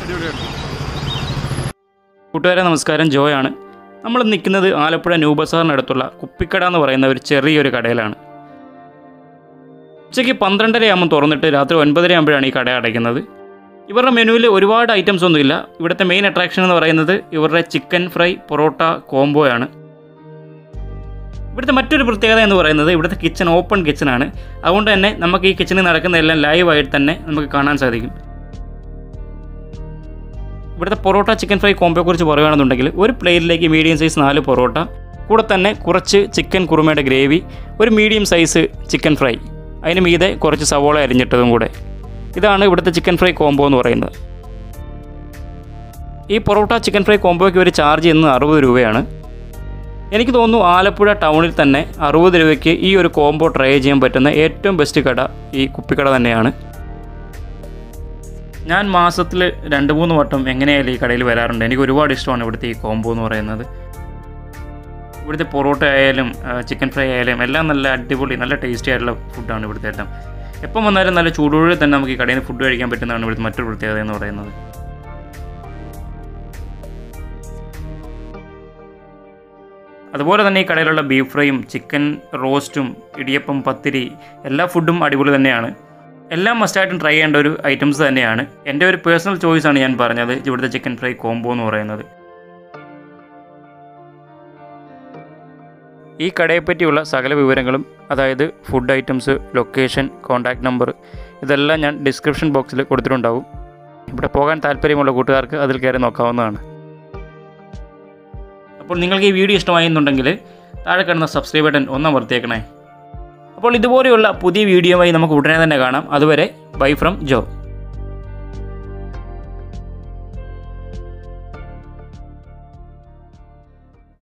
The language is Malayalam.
അടിപൊളിയാണ് കൂട്ടുകാരെ നമസ്കാരം ജോയാണ് നമ്മൾ നിൽക്കുന്നത് ആലപ്പുഴ ന്യൂ ബസാറിനടുത്തുള്ള കുപ്പിക്കട എന്ന് പറയുന്ന ഒരു ചെറിയൊരു കടയിലാണ് ഉച്ചയ്ക്ക് പന്ത്രണ്ടരയാകുമ്പോൾ തുറന്നിട്ട് രാത്രി ഒൻപതര ആകുമ്പോഴാണ് ഈ കട അടയ്ക്കുന്നത് ഇവരുടെ മെനുവിൽ ഒരുപാട് ഐറ്റംസ് ഒന്നുമില്ല ഇവിടുത്തെ മെയിൻ അട്രാക്ഷൻ എന്ന് പറയുന്നത് ഇവരുടെ ചിക്കൻ ഫ്രൈ പൊറോട്ട കോംബോയാണ് ഇവിടുത്തെ മറ്റൊരു പ്രത്യേകത എന്ന് പറയുന്നത് ഇവിടുത്തെ കിച്ചൺ ഓപ്പൺ കിച്ചണാണ് അതുകൊണ്ട് തന്നെ നമുക്ക് ഈ കിച്ചണിൽ നടക്കുന്ന എല്ലാം ലൈവായിട്ട് തന്നെ നമുക്ക് കാണാൻ സാധിക്കും ഇവിടുത്തെ പൊറോട്ട ചിക്കൻ ഫ്രൈ കോംബോയെ കുറിച്ച് പറയുകയാണെന്നുണ്ടെങ്കിൽ ഒരു പ്ലേറ്റിലേക്ക് മീഡിയം സൈസ് നാല് പൊറോട്ട കൂടെ തന്നെ കുറച്ച് ചിക്കൻ കുറുമയുടെ ഗ്രേവി ഒരു മീഡിയം സൈസ് ചിക്കൻ ഫ്രൈ അതിന് മീതെ കുറച്ച് സവോള അരിഞ്ഞിട്ടതും കൂടെ ഇതാണ് ഇവിടുത്തെ ചിക്കൻ ഫ്രൈ കോംബോ എന്ന് പറയുന്നത് ഈ പൊറോട്ട ചിക്കൻ ഫ്രൈ കോംബോയ്ക്ക് ഒരു ചാർജ് ചെയ്യുന്നത് അറുപത് രൂപയാണ് എനിക്ക് തോന്നുന്നു ആലപ്പുഴ ടൗണിൽ തന്നെ അറുപത് രൂപയ്ക്ക് ഈ ഒരു കോംബോ ട്രൈ ചെയ്യാൻ പറ്റുന്ന ഏറ്റവും ബെസ്റ്റ് കട ഈ കുപ്പിക്കട തന്നെയാണ് ഞാൻ മാസത്തിൽ രണ്ട് മൂന്ന് വട്ടം എങ്ങനെയായാലും ഈ കടയിൽ വരാറുണ്ട് എനിക്ക് ഒരുപാട് ഇഷ്ടമാണ് ഇവിടുത്തെ ഈ കോംബോ എന്ന് പറയുന്നത് ഇവിടുത്തെ പൊറോട്ട ആയാലും ചിക്കൻ ഫ്രൈ ആയാലും എല്ലാം നല്ല അടിപൊളി നല്ല ടേസ്റ്റി ആയിട്ടുള്ള ഫുഡാണ് ഇവിടുത്തെ എല്ലാം എപ്പം വന്നാലും നല്ല ചൂടോടെ തന്നെ നമുക്ക് ഈ കടയിൽ നിന്ന് ഫുഡ് കഴിക്കാൻ പറ്റുന്നതാണ് ഇവിടുത്തെ മറ്റൊരു പ്രത്യേകത എന്ന് പറയുന്നത് അതുപോലെ തന്നെ ഈ കടയിലുള്ള ബീഫ് ഫ്രൈയും ചിക്കൻ റോസ്റ്റും ഇടിയപ്പം പത്തിരി എല്ലാ ഫുഡും അടിപൊളി തന്നെയാണ് എല്ലാം മസ്റ്റായിട്ടും ട്രൈ ചെയ്യേണ്ട ഒരു ഐറ്റംസ് തന്നെയാണ് എൻ്റെ ഒരു പേഴ്സണൽ ചോയ്സാണ് ഞാൻ പറഞ്ഞത് ഇവിടുത്തെ ചിക്കൻ ഫ്രൈ കോംബോ എന്ന് പറയുന്നത് ഈ കടയെ പറ്റിയുള്ള സകല വിവരങ്ങളും അതായത് food items location contact number ഇതെല്ലാം ഞാൻ ഡിസ്ക്രിപ്ഷൻ ബോക്സിൽ കൊടുത്തിട്ടുണ്ടാവും ഇവിടെ പോകാൻ താല്പര്യമുള്ള കൂട്ടുകാർക്ക് അതിൽ കയറി നോക്കാവുന്നതാണ് അപ്പോൾ നിങ്ങൾക്ക് ഈ വീഡിയോ ഇഷ്ടമായെന്നുണ്ടെങ്കിൽ താഴെ കാണുന്ന സബ്സ്ക്രൈബ് ബട്ടൺ ഒന്ന് അമർത്തിയേക്കണേ അപ്പോൾ ഇതുപോലെയുള്ള പുതിയ വീഡിയോയുമായി നമുക്ക് ഉടനെ തന്നെ കാണാം അതുവരെ ബൈ ഫ്രം ജോ